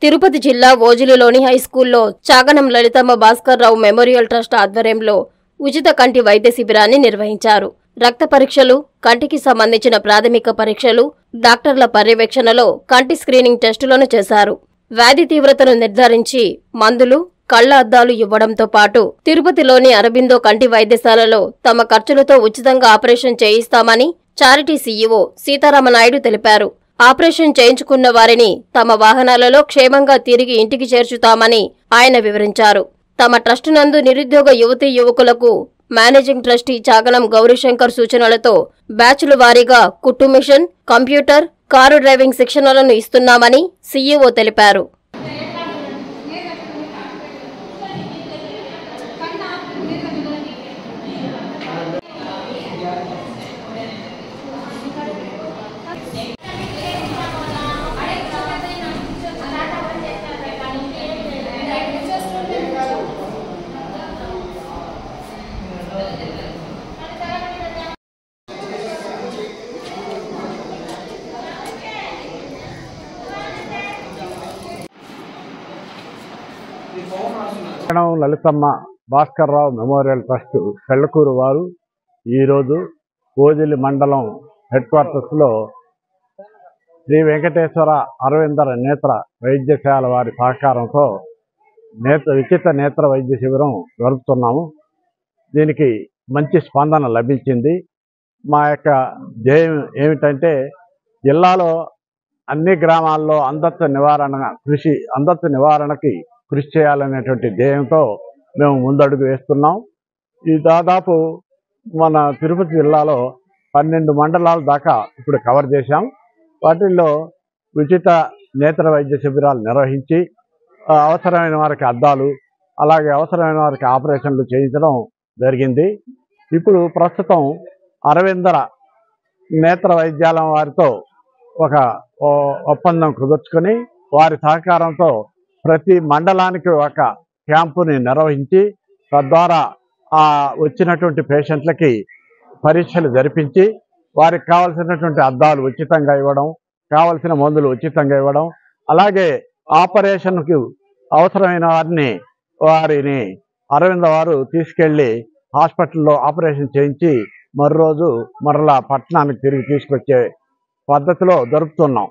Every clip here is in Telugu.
తిరుపతి జిల్లా ఓజిలిలోని హైస్కూల్లో చాగనం లలితమ్మ భాస్కర్రావు మెమోరియల్ ట్రస్ట్ ఆధ్వర్యంలో ఉచిత కంటి వైద్య శిబిరాన్ని నిర్వహించారు రక్త పరీక్షలు కంటికి సంబంధించిన ప్రాథమిక పరీక్షలు డాక్టర్ల పర్యవేక్షణలో కంటి స్క్రీనింగ్ టెస్టులను చేశారు వ్యాధి తీవ్రతను నిర్ధారించి మందులు కళ్ల అద్దాలు ఇవ్వడంతో పాటు తిరుపతిలోని అరబిందో కంటి వైద్యశాలలో తమ ఖర్చులతో ఉచితంగా ఆపరేషన్ చేయిస్తామని చారిటీ సీఈఓ సీతారామనాయుడు తెలిపారు ఆపరేషన్ చేయించుకున్న వారిని తమ వాహనాలలో క్షేమంగా తిరిగి ఇంటికి చేర్చుతామని ఆయన వివరించారు తమ ట్రస్ట్ నందు నిరుద్యోగ యువతీ యువకులకు మేనేజింగ్ ట్రస్టీ చాగనం గౌరీశంకర్ సూచనలతో బ్యాచ్ల వారీగా కుట్టు మిషన్ కంప్యూటర్ కారు డ్రైవింగ్ శిక్షణలను ఇస్తున్నామని సీఈఓ తెలిపారు madam Lalithamma Bhaskar Rao memorial trust Pellakuru వారు ఈరోజు కోజిలి మండలం హెడ్ క్వార్టర్స్లో శ్రీ వెంకటేశ్వర అరవిందర నేత్ర వైద్యశాల వారి సహకారంతో నేత్ర ఉచిత నేత్ర వైద్య శిబిరం జరుపుతున్నాము దీనికి మంచి స్పందన లభించింది మా యొక్క ధ్యేయం ఏమిటంటే జిల్లాలో అన్ని గ్రామాల్లో అంధత్వ నివారణ కృషి అంధత్వ నివారణకి కృషి చేయాలనేటువంటి ధ్యేయంతో మేము ముందడుగు వేస్తున్నాం ఈ దాదాపు మన తిరుపతి జిల్లాలో పన్నెండు మండలాల దాకా ఇప్పుడు కవర్ చేశాం వాటిల్లో ఉచిత నేత్ర వైద్య శిబిరాలు నిర్వహించి ఆ, అవసరమైన వారికి అద్దాలు అలాగే అవసరమైన వారికి ఆపరేషన్లు చేయించడం జరిగింది ఇప్పుడు ప్రస్తుతం అరవిందర నేత్ర వైద్యాలయం వారితో ఒక ఓ- ఒప్పందం కుదుర్చుకొని వారి సహకారంతో ప్రతి మండలానికి ఒక క్యాంపుని నిర్వహించి తద్వారా ఆ వచ్చినటువంటి పేషెంట్లకి పరీక్షలు జరిపించి వారికి కావలసినటువంటి అద్దాలు ఉచితంగా ఇవ్వడం కావలసిన మందులు ఉచితంగా ఇవ్వడం అలాగే ఆపరేషన్కి అవసరమైన వారిని వారిని అరవింద వారు తీసుకెళ్లి హాస్పిటల్లో ఆపరేషన్ చేయించి మరో రోజు మరలా పట్టణానికి తిరిగి తీసుకొచ్చే పద్ధతిలో జరుపుతున్నాం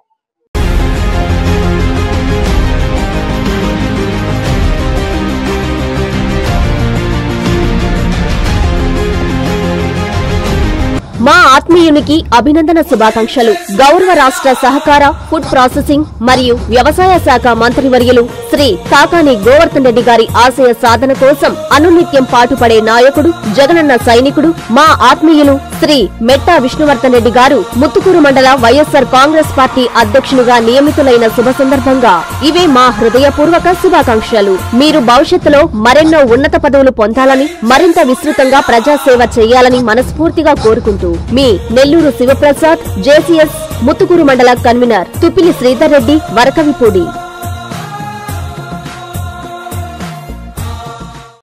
మా ఆత్మీయునికి అభినందన శుభాకాంక్షలు గౌరవ రాష్ట్ర సహకార ఫుడ్ ప్రాసెసింగ్ మరియు వ్యవసాయ శాఖ మంత్రివర్యులు శ్రీ కాకాని గోవర్ధన్ రెడ్డి గారి ఆశయ సాధన కోసం అనునిత్యం పాటుపడే నాయకుడు జగనన్న సైనికుడు మా ఆత్మీయులు శ్రీ మెట్టా విష్ణువర్ధన్ రెడ్డి గారు ముత్తుకూరు మండల వైఎస్సార్ కాంగ్రెస్ పార్టీ అధ్యక్షునిగా నియమితులైన శుభ సందర్భంగా ఇవే మా హృదయపూర్వక శుభాకాంక్షలు మీరు భవిష్యత్తులో మరెన్నో ఉన్నత పదవులు పొందాలని మరింత విస్తృతంగా ప్రజాసేవ చేయాలని మనస్ఫూర్తిగా కోరుకుంటూ మీ నెల్లూరు శివప్రసాద్ జేసీఎస్ ముత్తుకూరు మండల కన్వీనర్ తుపిలి శ్రీధర్ రెడ్డి వరకవిపూడి